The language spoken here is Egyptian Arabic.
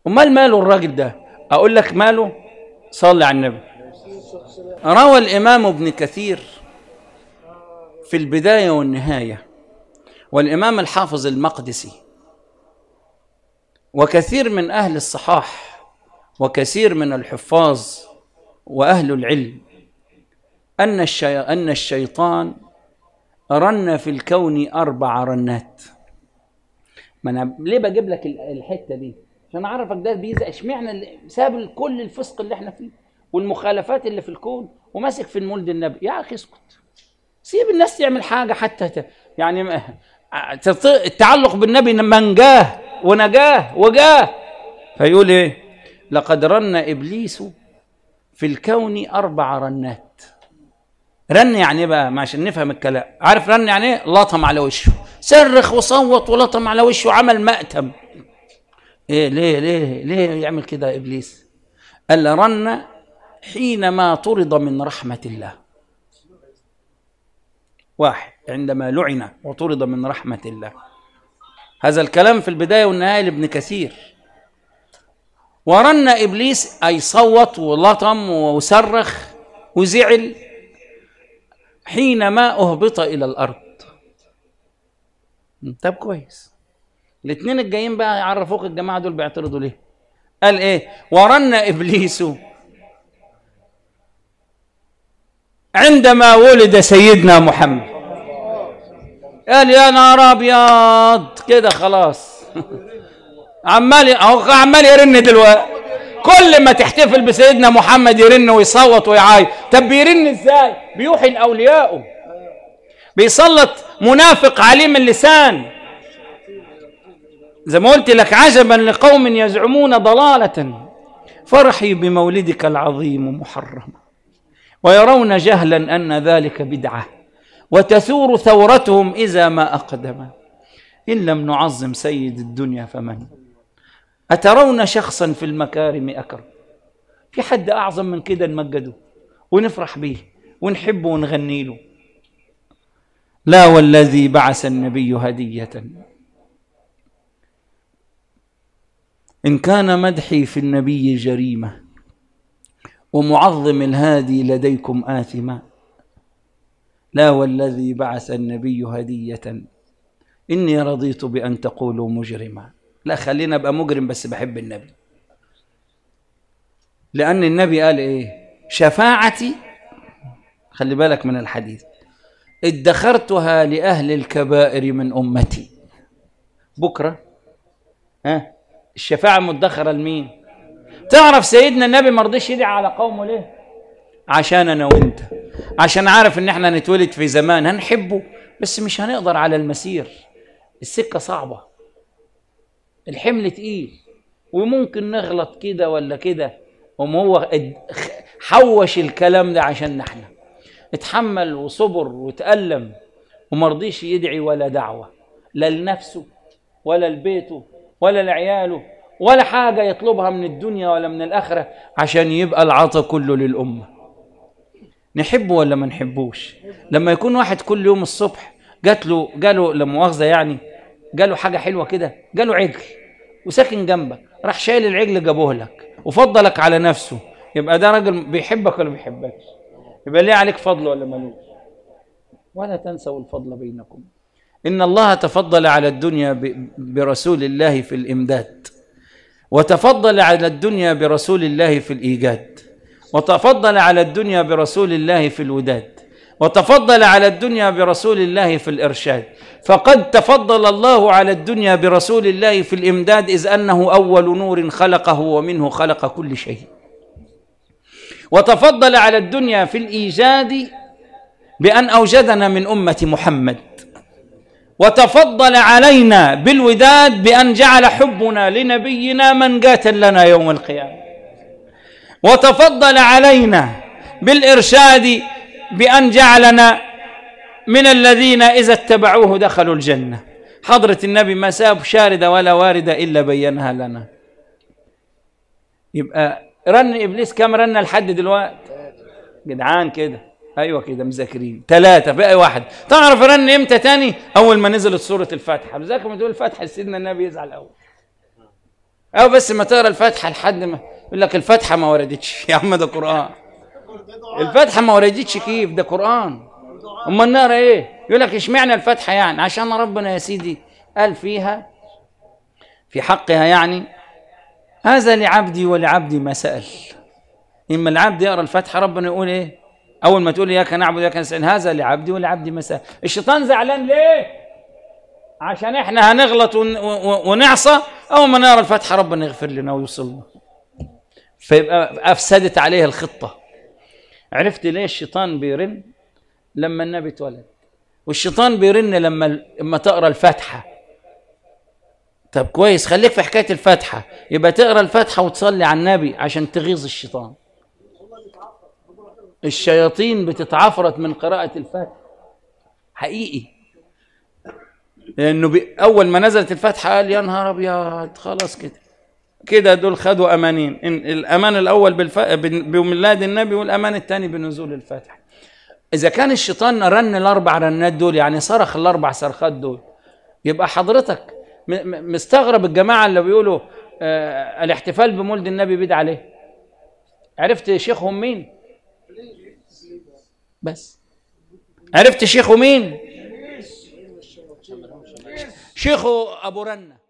امال ماله الراجل ده اقول لك ماله صلي على النبي روى الامام ابن كثير في البدايه والنهايه والامام الحافظ المقدسي وكثير من اهل الصحاح وكثير من الحفاظ واهل العلم ان الشي... ان الشيطان رن في الكون اربع رنات ما انا ليه بجيب لك ال- الحته دي عشان اعرفك ده بيزق اشمعنى اللي- ساب كل الفسق اللي احنا فيه والمخالفات اللي في الكون وماسك في المولد النبي يا اخي اسكت سيب الناس تعمل حاجه حتى ت... يعني ما- تط- التعلق بالنبي منجاه ونجاه وجاه فيقول ايه لقد رن ابليس في الكون اربع رنات رن يعني ايه بقى ما عشان نفهم الكلام عارف رن يعني ايه لطم على وشه صرخ وصوت ولطم على وشه وعمل مأتم ايه ليه ليه ليه يعمل كده يا ابليس قال رن حينما طرد من رحمه الله واحد عندما لعن وطرد من رحمه الله هذا الكلام في البدايه والنهايه لابن كثير ورن ابليس اي صوت ولطم وصرخ وزعل حينما اهبط الى الارض طب كويس الاثنين الجايين بقى يعرفوك الجماعه دول بيعترضوا ليه قال ايه ورن ابليس عندما ولد سيدنا محمد قال يا نهار ابيض كده خلاص عمال اهو عمال يرن دلوقتي كل ما تحتفل بسيدنا محمد يرن ويصوت ويعايط طب بيرن ازاي بيوحي لاوليائه بيسلط منافق عليم اللسان زي ما قلت لك عجبا لقوم يزعمون ضلالة فرحي بمولدك العظيم محرم ويرون جهلا أن ذلك بدعة وتثور ثورتهم إذا ما أقدم إن لم نعظم سيد الدنيا فمن أترون شخصا في المكارم أكرم في حد أعظم من كده نمجده ونفرح به ونحبه ونغني له لا والذي بعث النبي هدية إن كان مدحي في النبي جريمة ومعظم الهادي لديكم آثما لا والذي بعث النبي هدية إني رضيت بأن تقولوا مجرما لا خلينا أبقى مجرم بس بحب النبي لأن النبي قال إيه شفاعتي خلي بالك من الحديث ادخرتها لأهل الكبائر من أمتي بكرة ها الشفاعة مدخرة لمين تعرف سيدنا النبي ما رضيش يدعي على قومه ليه عشان انا وانت عشان عارف ان احنا نتولد في زمان هنحبه بس مش هنقدر على المسير السكة صعبة الحمل تقيل وممكن نغلط كده ولا كده وما هو اد- حوش الكلام ده عشان احنا اتحمل وصبر وتألم وما رضيش يدعي ولا دعوة لا لنفسه ولا لبيته ولا لعياله ولا حاجة يطلبها من الدنيا ولا من الآخرة عشان يبقى العطا كله للأمة نحبه ولا ما نحبوش لما يكون واحد كل يوم الصبح جات له جاله لا مؤاخذة يعني جاله حاجة حلوة كده جاله عجل وساكن جنبك راح شايل العجل جابوه لك وفضلك على نفسه يبقى ده راجل بيحبك ولا ما بيحبكش يبقى ليه عليك فضل ولا ملوش ولا تنسوا الفضل بينكم إن الله تفضل على الدنيا ب- برسول الله في الإمداد وتفضل على الدنيا برسول الله في الإيجاد وتفضل على الدنيا برسول الله في الوداد وتفضل على الدنيا برسول الله في الإرشاد فقد تفضل الله على الدنيا برسول الله في الإمداد إذ أنه أول نور خلقه ومنه خلق كل شيء وتفضل على الدنيا في الإيجاد بأن أوجدنا من أمة محمد وتفضل علينا بالوداد بأن جعل حبنا لنبينا منجاة لنا يوم القيامة وتفضل علينا بالإرشاد بأن جعلنا من الذين إذا اتبعوه دخلوا الجنة حضرة النبي ما ساب شاردة ولا واردة إلا بينها لنا يبقى رن إبليس كم رن لحد دلوقتي جدعان كده ايوه كده مذاكرين ثلاثه بقى واحد تعرف رن امتى تاني اول ما نزلت سوره الفاتحه لذلك لما تقول الفاتحه سيدنا النبي يزعل اول او بس ما تقرا الفاتحه لحد ما يقول لك الفاتحه ما وردتش يا عم ده قران الفاتحه ما وردتش كيف ده قران امال نقرا ايه يقول لك اشمعنى الفاتحه يعني عشان ربنا يا سيدي قال فيها في حقها يعني هذا لعبدي ولعبدي ما سال اما العبد يقرا الفاتحه ربنا يقول ايه اول ما تقول اياك نعبد واياك نستعين هذا لعبدي ولعبدي ما سال الشيطان زعلان ليه عشان احنا هنغلط ون- ون- ونعصى اول ما نقرا الفاتحه ربنا يغفر لنا ويوصلنا فيبقى افسدت عليه الخطه عرفت ليه الشيطان بيرن لما النبي اتولد والشيطان بيرن لما لما تقرا الفاتحه طب كويس خليك في حكايه الفاتحه يبقى تقرا الفاتحه وتصلي على النبي عشان تغيظ الشيطان الشياطين بتتعفرت من قراءه الفاتحه حقيقي لانه بي- اول ما نزلت الفاتحه قال يا نهار ابيض خلاص كده كده دول خدوا امانين إن الامان الاول بالف... بن- بميلاد النبي والامان الثاني بنزول الفاتحه اذا كان الشيطان رن الاربع رنات دول يعني صرخ الاربع صرخات دول يبقى حضرتك م... م- مستغرب الجماعه اللي بيقولوا آه الاحتفال بمولد النبي بدعه ليه عرفت شيخهم مين بس عرفت شيخه مين شيخه ابو رنه